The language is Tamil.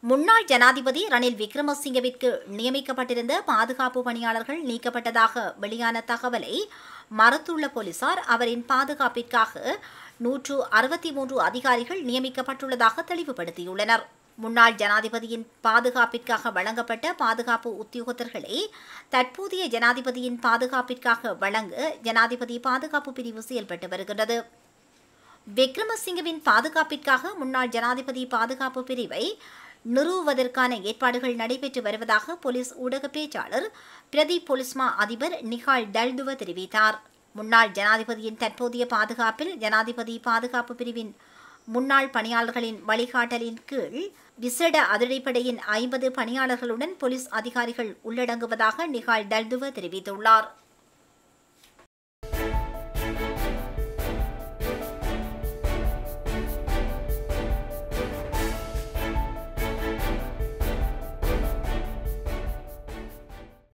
முன்னாள் ஜனாதிபதி ரணில் விக்ரமசிங்கவிற்கு நியமிக்கப்பட்டிருந்த பாதுகாப்பு பணியாளர்கள் நீக்கப்பட்டதாக வெளியான தகவலை மறுத்துள்ள போலீசார் அவரின் பாதுகாப்பிற்காக நூற்று அறுபத்தி மூன்று அதிகாரிகள் நியமிக்கப்பட்டுள்ளதாக தெளிவுபடுத்தியுள்ளனர் முன்னாள் ஜனாதிபதியின் பாதுகாப்பிற்காக வழங்கப்பட்ட பாதுகாப்பு உத்தியோகத்தர்களை தற்போதைய ஜனாதிபதியின் பாதுகாப்பிற்காக வழங்க ஜனாதிபதி பாதுகாப்பு பிரிவு செயல்பட்டு வருகிறது விக்ரமசிங்கவின் பாதுகாப்பிற்காக முன்னாள் ஜனாதிபதி பாதுகாப்பு பிரிவை நிறுவுவதற்கான ஏற்பாடுகள் நடைபெற்று வருவதாக போலீஸ் ஊடக பேச்சாளர் பிரதி போலீஸ்மா அதிபர் நிகால் டல்துவ தெரிவித்தார் முன்னாள் ஜனாதிபதியின் தற்போதைய பாதுகாப்பில் ஜனாதிபதி பாதுகாப்பு பிரிவின் முன்னாள் பணியாளர்களின் வழிகாட்டலின் கீழ் விசேட அதிரடிப்படையின் ஐம்பது பணியாளர்களுடன் போலீஸ் அதிகாரிகள் உள்ளடங்குவதாக நிகால் டல்துவ தெரிவித்துள்ளார்